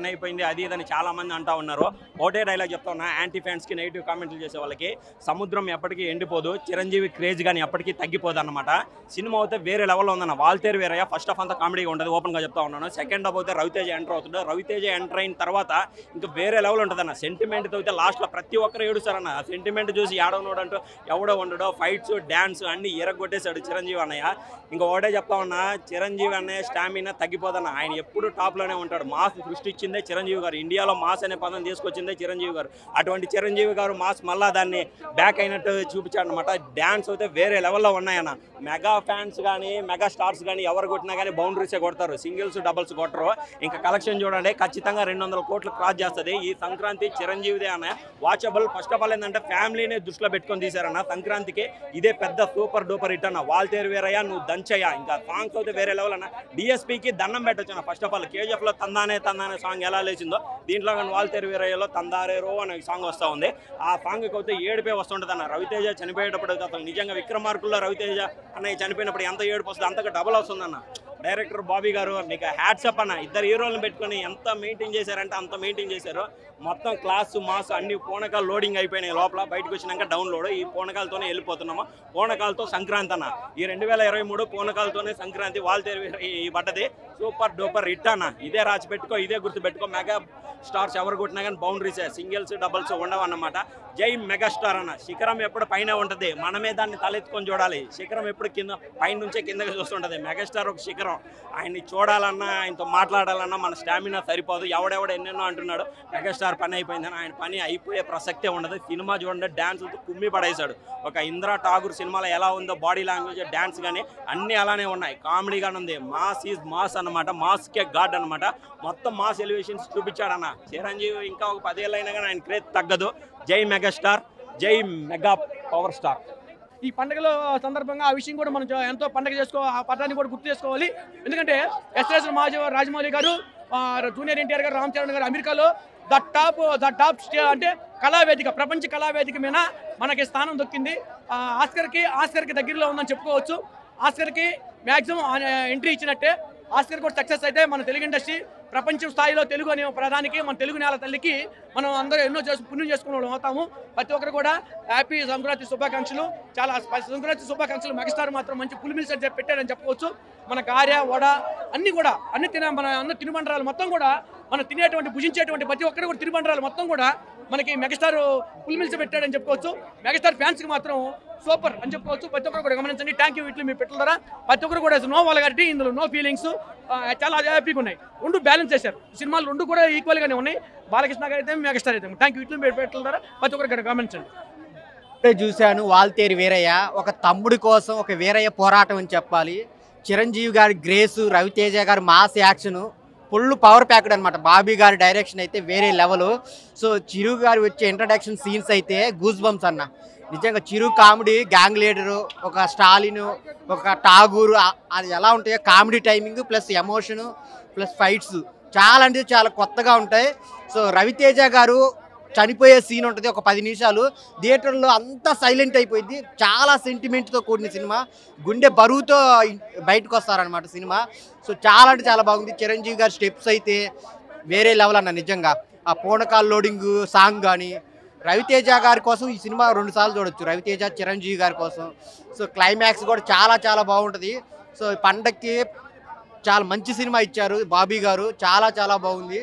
పని అయిపోయింది అది ఇదని చాలా మంది అంటా ఉన్నారు ఒకటే డైలాగ్ చెప్తా ఉన్నా యాంటీ ఫ్యాన్స్ కి నెగిటివ్ కామెంట్లు చేసే వాళ్ళకి సముద్రం ఎప్పటికీ ఎండిపోదు చిరంజీవి క్రేజ్ కానీ ఎప్పటికీ తగ్గిపోదు అనమాట సినిమా అయితే వేరే లెవెల్లో ఉందన్న వాల్తేరు వేరయ్య ఫస్ట్ ఆఫ్ అంతా కామెడీగా ఉంటుంది ఓపెన్ గా చెప్తా ఉన్నాను సెకండ్ హాఫ్ అయితే రవితేజ ఎంటర్ అవుతుంది రవితేజ ఎంటర్ అయిన తర్వాత ఇంకా వేరే లెవెల్ ఉంటుంది అన్న సెంటిమెంట్ అయితే లాస్ట్ లో ప్రతి ఒక్కరు ఏడుస్తారన్న సెంటిమెంట్ చూసి ఏడవనోడు అంటూ ఎవడో ఉండడో ఫైట్స్ డ్యాన్స్ అన్ని ఎరగొట్టేశాడు చిరంజీవి అన్నయ్య ఇంకా ఒకటే చెప్తా ఉన్నా చిరంజీవి అన్నయ్య స్టామినా తగ్గిపోదన్న ఆయన ఎప్పుడు టాప్ లోనే ఉంటాడు మాస్ సృష్టించిందే చిరంజీవి గారు ఇండియాలో మాస్ అనే పదం తీసుకొచ్చిందే చిరంజీవి గారు అటువంటి చిరంజీవి గారు మాస్ మళ్ళా దాన్ని బ్యాక్ అయినట్టు చూపించాడు అనమాట డ్యాన్స్ అయితే వేరే లెవెల్లో ఉన్నాయన్న మెగా ఫ్యాన్స్ కానీ మెగా స్టార్స్ కానీ ఎవరు కొట్టినా కానీ బౌండరీసే కొడతారు సింగిల్స్ డబుల్స్ కొట్టరు ఇంకా కలెక్షన్ చూడండి ఖచ్చితంగా రెండు వందల కోట్లు క్రాస్ చేస్తుంది ఈ సంక్రాంతి చిరంజీవిదే అన్న వాచబుల్ ఫస్ట్ ఆఫ్ ఆల్ ఏంటంటే ఫ్యామిలీని దృష్టిలో పెట్టుకొని తీశారన్న సంక్రాంతికి ఇదే పెద్ద సూపర్ డూపర్ హిట్ అన్న వాల్తేరు వేరయ్య నువ్వు దంచయ్య ఇంకా సాంగ్స్ అయితే వేరే లెవెల్ అన్న డిఎస్పీకి దండం పెట్టొచ్చు అన్న ఫస్ట్ ఆఫ్ ఆల్ కేజీఎఫ్ లో తందానే తందానే సాంగ్ ఎలా లేచిందో దీంట్లో కానీ వాల్తేరు వీరయ్యలో తందారేరో అనే సాంగ్ వస్తూ ఉంది ఆ సాంగ్కి అయితే ఏడుపే వస్తుంటుంది అన్న రవితేజ చనిపోయేటప్పుడు అయితే అసలు నిజంగా విక్రమార్కుల్లో రవితేజ అన్నయ్య చనిపోయినప్పుడు ఎంత ఏడుపు వస్తుంది అంతగా డబల్ వస్తుందన్న డైరెక్టర్ బాబీ గారు మీకు హ్యాట్సప్ అన్న ఇద్దరు హీరోలను పెట్టుకొని ఎంత మెయింటైన్ చేశారంటే అంత మెయింటైన్ చేశారు మొత్తం క్లాస్ మాస్ అన్ని పూనకాలు లోడింగ్ అయిపోయినాయి లోపల బయటకు వచ్చినాక డౌన్లోడ్ ఈ పూనకాలతోనే వెళ్ళిపోతున్నాము పూనకాలతో సంక్రాంతి అన్న ఈ రెండు వేల ఇరవై మూడు పూనకాలతోనే సంక్రాంతి వాల్తేరు వీర- ఈ పడ్డది సూపర్ డూపర్ హిట్ అన్న ఇదే రాసి పెట్టుకో ఇదే గుర్తు పెట్టుకో మెగా స్టార్స్ ఎవరు కొట్టినా కానీ బౌండరీసే సింగిల్స్ డబుల్స్ ఉండవు అన్నమాట జై మెగాస్టార్ అన్న శిఖరం ఎప్పుడు పైన ఉంటది మనమే దాన్ని తలెత్తుకొని చూడాలి శిఖరం ఎప్పుడు కింద పైన నుంచే కిందకి చూస్తుంటది మెగాస్టార్ ఒక శిఖరం ఆయన్ని చూడాలన్నా ఆయనతో మాట్లాడాలన్నా మన స్టామినా సరిపోదు ఎవడెవడ ఎన్నెన్నో అంటున్నాడు మెగాస్టార్ పని అయిపోయిందని ఆయన పని అయిపోయే ప్రసక్తే ఉండదు సినిమా చూడండి డ్యాన్సులతో కుమ్మి పడేశాడు ఒక ఇంద్రా ఠాగూర్ సినిమాలో ఎలా ఉందో బాడీ లాంగ్వేజ్ డ్యాన్స్ కానీ అన్నీ అలానే ఉన్నాయి కామెడీగానే ఉంది మాస్ ఈజ్ మాస్ అన్నమాట మాస్ కే గాడ్ అన్నమాట మొత్తం మాస్ ఎలివేషన్స్ చూపించాడన్న చిరంజీవి ఇంకా ఒక పదేళ్ళు అయినా కానీ ఆయన క్రేజ్ తగ్గదు జై మెగాస్టార్ జై మెగా పవర్ స్టార్ ఈ పండుగల సందర్భంగా ఆ విషయం కూడా మనం చ- ఎంతో పండుగ చేసుకో ఆ పదాన్ని కూడా గుర్తు చేసుకోవాలి ఎందుకంటే ఎస్ఎస్ మాజీ రాజమౌళి గారు ఆ, జూనియర్ ఎన్టీఆర్ గారు రామ్ చరణ్ గారు అమెరికాలో the top the top stay అంటే కళావేదిక ప్రపంచ కళావేదిక మీద మనకి స్థానం దొక్కింది ఆ, ఆస్కర్కి ఆస్కర్కి దగ్గరలో ఉందని చెప్పుకోవచ్చు ఆస్కర్కి మ్యాక్సిమం ఎంట్రీ ఇచ్చినట్టే ఆస్కర్ కూడా సక్సెస్ అయితే మన తెలుగు ఇండస్ట్రీ ప్రపంచం స్థాయిలో తెలుగు అనే ప్రధానికి మన తెలుగు నేల తల్లికి మనం అందరూ ఎన్నో చేసు పుణ్యం చేసుకునే వాళ్ళం అవుతాము ప్రతి ఒక్కరు కూడా హ్యాపీ సంక్రాంతి శుభాకాంక్షలు చాలా స్ప- సంక్రాంతి శుభాకాంక్షలు మెగాస్టార్ మాత్రం మంచి పులిమిల్స్ అని చెప్పి పెట్టారని చెప్పుకోవచ్చు మన గారె వడ అన్ని కూడా అన్ని తిన మన అన్న తినుబండరాలు మొత్తం కూడా మనం తినేటువంటి భుజించేటువంటి ప్రతి ఒక్కరు కూడా తినుబండరాలు మొత్తం కూడా మనకి మెగాస్టార్ పులిమిల్స్ పెట్టాడని చెప్పుకోవచ్చు మెగాస్టార్ ఫ్యాన్స్కి మాత్రం సూపర్ అని చెప్పుకోవచ్చు ప్రతి ఒక్కరు కూడా గమనించండి థ్యాంక్ యూ ఇట్లు మీ పెట్టల ద్వారా ప్రతి ఒక్కరు కూడా నో వాళ్ళగాటి ఇందులో నో ఫీలింగ్స్ చాలా హ్యాపీగా ఉన్నాయి రెండు బ్యాలెన్స్ చేశారు సినిమాలు రెండు కూడా ఈక్వల్గానే ఉన్నాయి బాలకృష్ణ గారు అయితే మెగాస్టార్ అయితే థ్యాంక్ యూ ఇట్లు మీ పెట్టల ద్వారా ప్రతి ఒక్కరు కూడా గమనించండి ఇప్పుడే చూశాను వాల్తేరు వీరయ్య ఒక తమ్ముడి కోసం ఒక వీరయ్య పోరాటం అని చెప్పాలి చిరంజీవి గారి గ్రేసు రవితేజ గారి mass action full power packed అనమాట బాబీ గారి డైరెక్షన్ అయితే వేరే లెవెల్ సో చిరు గారి వచ్చే ఇంట్రడక్షన్ సీన్స్ అయితే గూస్ బంప్స్ అన్న నిజంగా చిరు కామెడీ గ్యాంగ్ లీడరు ఒక స్టాలిన్ ఒక ఠాగూర్ ఆ- అది ఎలా ఉంటాయో comedy timing plus emotion plus fights చాలా అంటే చాలా కొత్తగా ఉంటాయి సో రవితేజ గారు చనిపోయే సీన్ ఉంటుంది ఒక పది నిమిషాలు థియేటర్లో అంతా సైలెంట్ అయిపోయింది చాలా సెంటిమెంట్తో కూడిన సినిమా గుండె బరువుతో ఇన్- బయటకు వస్తారనమాట సినిమా సో చాలా అంటే చాలా బాగుంది చిరంజీవి గారి స్టెప్స్ అయితే వేరే లెవెల్ అన్న నిజంగా ఆ పూనకాల్ లోడింగ్ సాంగ్ కానీ రవితేజ గారి కోసం ఈ సినిమా రెండు సార్లు చూడొచ్చు రవితేజ చిరంజీవి గారి కోసం సో క్లైమాక్స్ కూడా చాలా చాలా బాగుంటుంది సో ఈ పండక్కి చాలా మంచి సినిమా ఇచ్చారు బాబీ గారు చాలా చాలా బాగుంది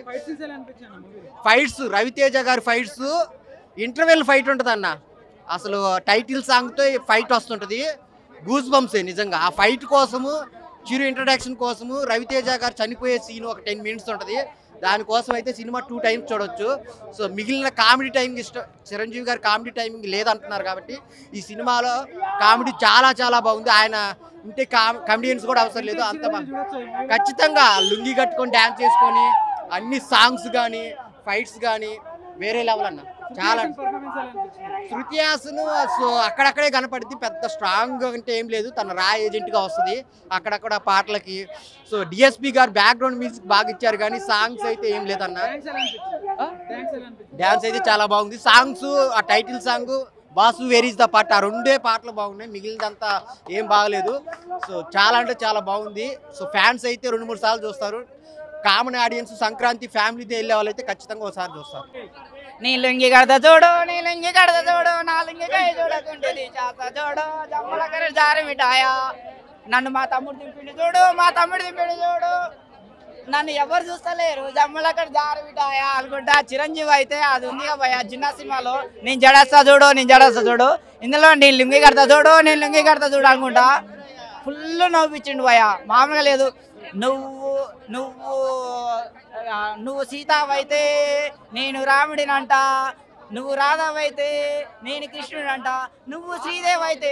ఫైట్స్ రవితేజ గారి ఫైట్స్ ఇంటర్వెల్ ఫైట్ ఉంటుంది అన్న అసలు టైటిల్ సాంగ్తో ఫైట్ వస్తుంటుంది గూస్ బంప్సే నిజంగా ఆ ఫైట్ కోసము చిరు ఇంట్రడక్షన్ కోసము రవితేజ గారు చనిపోయే సీన్ ఒక టెన్ మినిట్స్ ఉంటుంది దానికోసం అయితే సినిమా టూ టైమ్స్ చూడొచ్చు సో మిగిలిన కామెడీ టైమింగ్ ఇష్టం చిరంజీవి గారి కామెడీ టైమింగ్ లేదంటున్నారు కాబట్టి ఈ సినిమాలో కామెడీ చాలా చాలా బాగుంది ఆయన ఉంటే కామెడియన్స్ కూడా అవసరం లేదు అంత బా- ఖచ్చితంగా లుంగి కట్టుకొని డ్యాన్స్ చేసుకొని అన్ని సాంగ్స్ కానీ ఫైట్స్ కానీ వేరే లెవెల్ అన్న చాలా శృతి హాసన్ సో అక్కడక్కడే కనపడింది పెద్ద స్ట్రాంగ్ అంటే ఏం లేదు తన రా ఏజెంట్ గా వస్తుంది అక్కడక్కడ పాటలకి సో డిఎస్పి గారు బ్యాక్గ్రౌండ్ మ్యూజిక్ బాగా ఇచ్చారు కానీ సాంగ్స్ అయితే ఏం లేదన్న డ్యాన్స్ అయితే చాలా బాగుంది సాంగ్స్ ఆ title song boss where is the పాట ఆ రెండే పాటలు బాగున్నాయి మిగిలినంతా ఏం బాగలేదు సో చాలా అంటే చాలా బాగుంది సో ఫ్యాన్స్ అయితే రెండు మూడు సార్లు చూస్తారు కామన్ ఆడియన్స్ సంక్రాంతి ఫ్యామిలీతో వెళ్ళే వాళ్ళైతే ఖచ్చితంగా ఒకసారి చూస్తారు నీ లుంగి కడత చూడు నీ లుంగి కడత చూడు నా లుంగి కై చూడకుంటుంది చేత చూడు జమ్మలకర జారి మిఠాయా నన్ను మా తమ్ముడు దింపిండి చూడు మా తమ్ముడు దింపిండి చూడు నన్ను ఎవరు చూస్తలేరు జమ్మలకర జారి మిఠాయా అనుకుంటా చిరంజీవి అయితే అది ఉంది భయ చిన్న సినిమాలో నేను జడేస్తా చూడు నేను జడేస్తా చూడు ఇందులో నీ లుంగి కడతా చూడు నేను లుంగి కడతా చూడు అనుకుంటా ఫుల్ నవ్విచ్చిండు భయ మామూలుగా లేదు నువ్వు నువ్వు ఆ, నువ్వు సీతావైతే నేను రాముడినంట నువ్వు రాధావైతే నేను కృష్ణుడంట నువ్వు శ్రీదేవైతే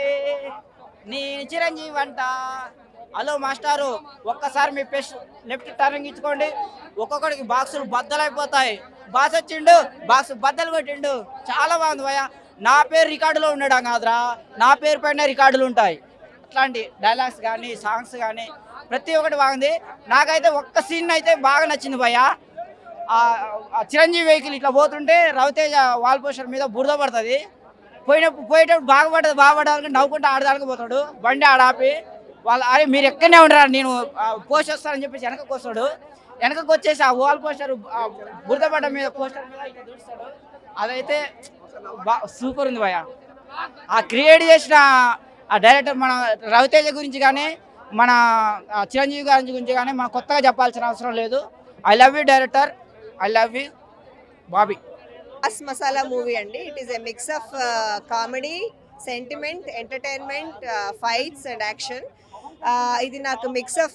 నేను చిరంజీవి అంట హలో మాస్టారు ఒక్కసారి మీ పెస్ లెఫ్ట్ టర్నింగ్ ఇచ్చుకోండి ఒక్కొక్కడికి బాక్సులు బద్దలైపోతాయి బాస్ వచ్చిండు బాక్స్ బద్దలు కొట్టిండు చాలా బాగుంది భయ నా పేరు రికార్డులో ఉండడం కాదురా నా పేరు పైన రికార్డులు ఉంటాయి అట్లాంటి డైలాగ్స్ కానీ సాంగ్స్ కానీ ప్రతి ఒక్కటి బాగుంది నాకైతే ఒక్క సీన్ అయితే బాగా నచ్చింది భయ్య ఆ ఆ చిరంజీవి వెహికల్ ఇట్లా పోతుంటే రవితేజ వాల్ పోస్టర్ మీద బురద పడుతుంది పోయినప్పుడు పోయేటప్పుడు బాగా పడుతుంది బాగా పడడానికి నవ్వుకుంటూ ఆడదానికి పోతాడు బండి ఆడాపి వాళ్ళు అరే మీరు ఎక్కడనే ఉండరా నేను పోస్ట్ వస్తానని చెప్పేసి వెనకకు వస్తాడు వెనకకు వచ్చేసి ఆ వాల్ పోస్టర్ బురద పడ్డ మీద పోస్టర్ మీద ఇట్లా చూస్తాడు అదైతే బా సూపర్ ఉంది భయ్య ఆ క్రియేట్ చేసిన ఆ డైరెక్టర్ మన రవితేజ గురించి కానీ మన ఆ, చిరంజీవి గారి గురించి కానీ మనం కొత్తగా చెప్పాల్సిన అవసరం లేదు I love you director I love you Bobby mass masala movie అండి it is a mix of comedy sentiment entertainment fights and action ఇది నాకు mix of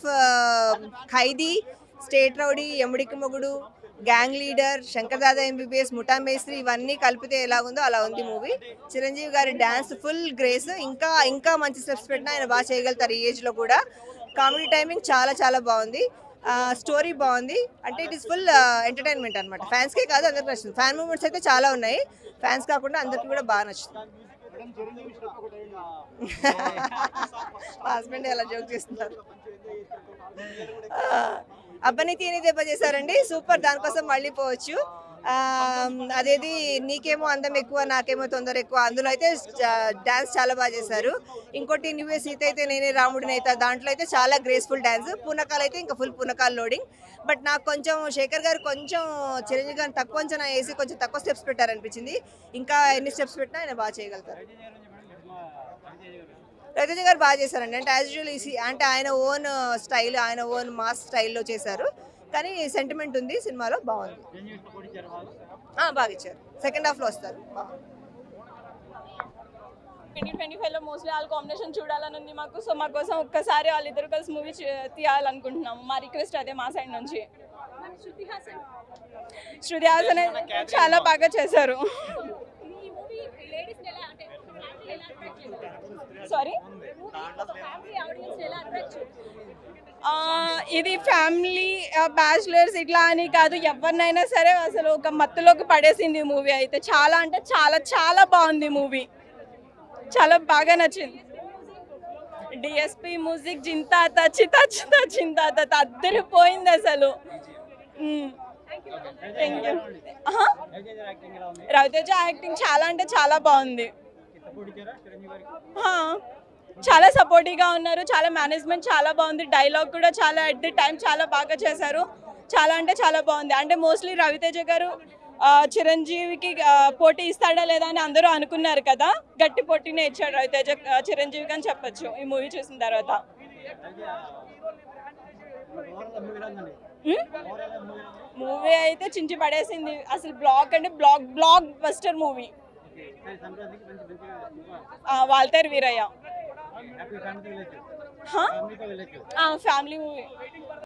Khaidi State Rowdy Yamudiki Mogudu Gang Leader Shankar Dada MBBS Mutha Mestri ఇవన్నీ కలిపితే ఎలా ఉందో అలా ఉంది మూవీ చిరంజీవి గారి డ్యాన్స్ ఫుల్ గ్రేస్ ఇంకా ఇంకా మంచి స్టెప్స్ పెట్టినా ఆయన బాగా చేయగలుగుతారు ఈ ఏజ్లో కూడా కామెడీ టైమింగ్ చాలా చాలా బాగుంది స్టోరీ బాగుంది అంటే ఇట్ ఇస్ ఫుల్ ఎంటర్టైన్మెంట్ అనమాట ఫ్యాన్స్కే కాదు అందరికి నచ్చుతుంది ఫ్యాన్ మూమెంట్స్ అయితే చాలా ఉన్నాయి ఫ్యాన్స్ కాకుండా అందరికీ కూడా బాగా నచ్చుతుంది మా హస్బెండ్ ఎలా జోక్ చేస్తున్నారు అబ్బని తీని దెబ్బ చేశారండి సూపర్ దానికోసం మళ్ళీ పోవచ్చు ఆ, అదేది నీకేమో అందం ఎక్కువ నాకేమో తొందర ఎక్కువ అందులో అయితే డాన్స్ చాలా బాగా చేశారు ఇంకోటి నువ్వే సీత అయితే నేనే రాముడిని అయితే దాంట్లో అయితే చాలా గ్రేస్ఫుల్ డాన్స్ పూనకాలు అయితే ఇంకా ఫుల్ పూనకాలు లోడింగ్ బట్ నాకు కొంచెం శేఖర్ గారు కొంచెం చిరంజీవి గారిని తక్కువ అంచనా వేసి కొంచెం తక్కువ స్టెప్స్ పెట్టారనిపించింది ఇంకా ఎన్ని స్టెప్స్ పెట్టినా ఆయన బాగా చేయగలుగుతారు రవితేజ గారు బాగా చేశారండి అంటే యాజ్ యూజువల్ అంటే ఆయన ఓన్ స్టైల్ ఆయన ఓన్ మాస్ స్టైల్లో చేశారు కానీ సెంటిమెంట్ ఉంది సినిమాలో బాగుంది ఆ, బాగా ఇచ్చారు సెకండ్ హాఫ్లో వస్తారు బాగుంది ట్వంటీ ట్వంటీ ఫైవ్లో మోస్ట్లీ వాళ్ళ కాంబినేషన్ చూడాలని ఉంది మాకు సో మా కోసం ఒక్కసారి వాళ్ళిద్దరు కలిసి మూవీ తీయాలనుకుంటున్నాము మా రిక్వెస్ట్ అదే మా సైడ్ నుంచి శృతి హాసన్ అయితే చాలా బాగా చేశారు సారీ ఇది ఫ్యామిలీ బ్యాచులర్స్ ఇట్లా అని కాదు ఎవరినైనా సరే అసలు ఒక మత్తులోకి పడేసింది మూవీ అయితే చాలా అంటే చాలా చాలా బాగుంది మూవీ చాలా బాగా నచ్చింది డిఎస్పి మ్యూజిక్ జింతాత చిత చిత చింతాత అద్దరిపోయింది అసలు థ్యాంక్ యూ రవితేజ యాక్టింగ్ చాలా అంటే చాలా బాగుంది హా, చాలా సపోర్టివ్గా ఉన్నారు చాలా మేనేజ్మెంట్ చాలా బాగుంది డైలాగ్ కూడా చాలా అట్ ది టైం చాలా బాగా చేశారు చాలా అంటే చాలా బాగుంది అంటే మోస్ట్లీ రవితేజ గారు ఆ, చిరంజీవికి ఆ, పోటీ ఇస్తాడా లేదా అని అందరూ అనుకున్నారు కదా గట్టి పోటీనే ఇచ్చాడు రవితేజ ఆ, చిరంజీవికి అని చెప్పొచ్చు ఈ మూవీ చూసిన తర్వాత మూవీ అయితే చించి పడేసింది అసలు బ్లాక్ అంటే block blockbuster movie Waltair Veerayya family movie